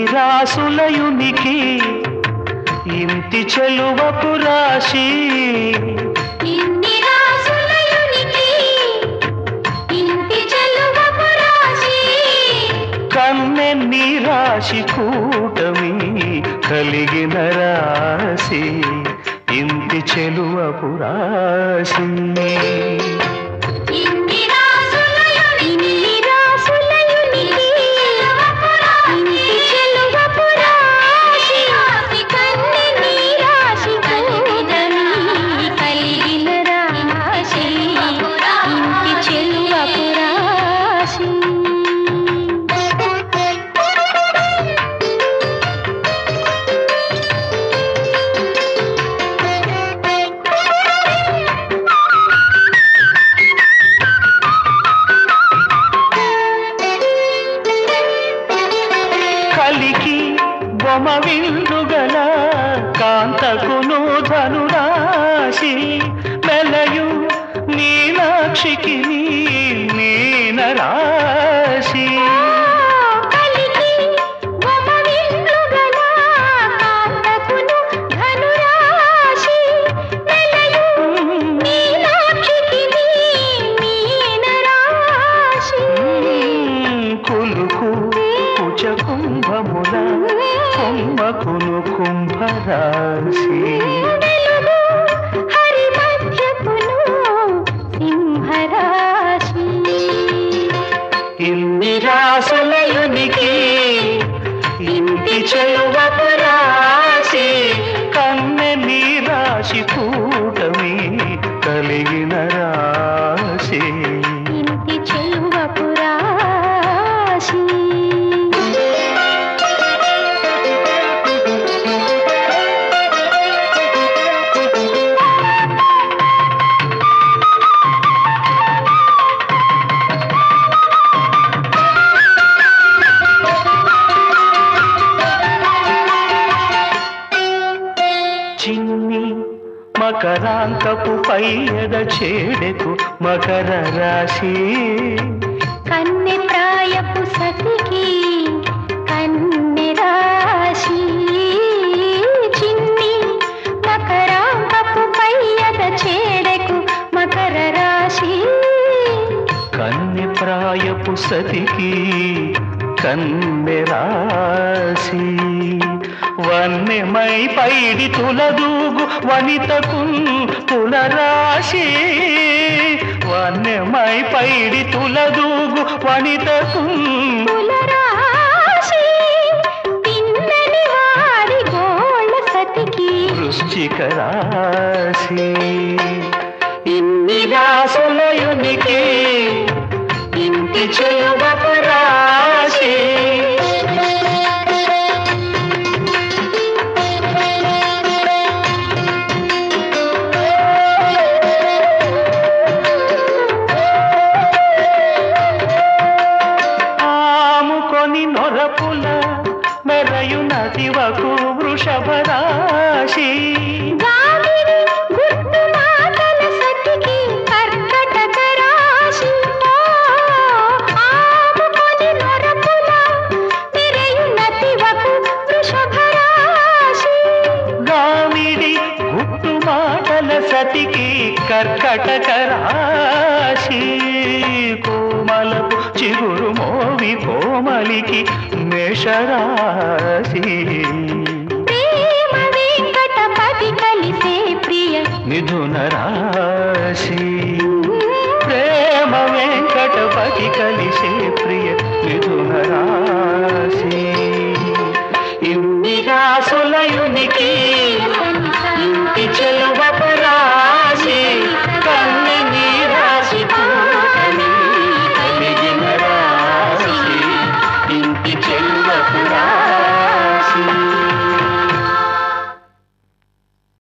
రాసులయునికి ఇంటి చెలువపు రాశి ఇన్ని రాసులయునికి ఇంటి చెలువపు రాశి కన్నెన్ని రాశి కూటమి కలిగిన రాశి ఇంటి చెలువపు రాశి ఇన్ని రాసులయునికి ఇన్ని రాసులయునికి ఇంటి చెలువపు రాశి కన్నెని రాశి కూడమి కలిగిన రాశి ఇంటి చెలువపు రాశి కలికి బొమ విందుగల కాంతకును ధనురాశి మెలయు నీలాక్షికి నీన రాశి కలికి గమవిందుగల కాంతకును ధనురాశి నెలయు నీలాక్షికి మీనరాశి కులుకు కుచ కుంభముల కుంభకును కుంభరాశి వెలుగు హరి మధ్యకును సింహరాశి ఇన్ని రాసులయునికి ఇంటి చెలువపు రాశి కన్నె నీ రాశి కూటమి కలిగిన రాశి ఇంటి చెలువపు రాశి చిన్ని మకరాంకపు పైయద చేడెకు మకర రాశి కన్నె ప్రాయపు సతికి కన్నె రాశి చిన్ని మకరాంబపు పయ్యద చేడెకు మకర రాశి కన్నె ప్రాయపు సతికి కన్నె రాశి వన్నెమై పైడి తులదూగు వనితకు తులరాశి వన్నెమై పైడి తులదూగు వనితకు కులరాశి తిన్నని వారి గోళ్ళ సతికి వృశ్చిక రాశి ఇన్ని రాసులయునికి ఇంటి చెలువపు రాశి ఆముకొని నొరపుల మెరయు నదివకు వృషభ రాశి గామిని గుట్టు మాటల సతికి కర్కటక రాశి ఆముకొని నొరపుల తిరయు నతివకు వృషభ రాశి గామిడి గుట్టు మాటల సతికి కర్కటక రాశి కోమలపు చిగురు మోవి కోమలికి మేషరాశి ప్రేమ వెంకటపతి కలిసే ప్రియ మిథున రాశి ప్రేమ వెంకటపతి కలిసే ప్రియ మిథున రాశి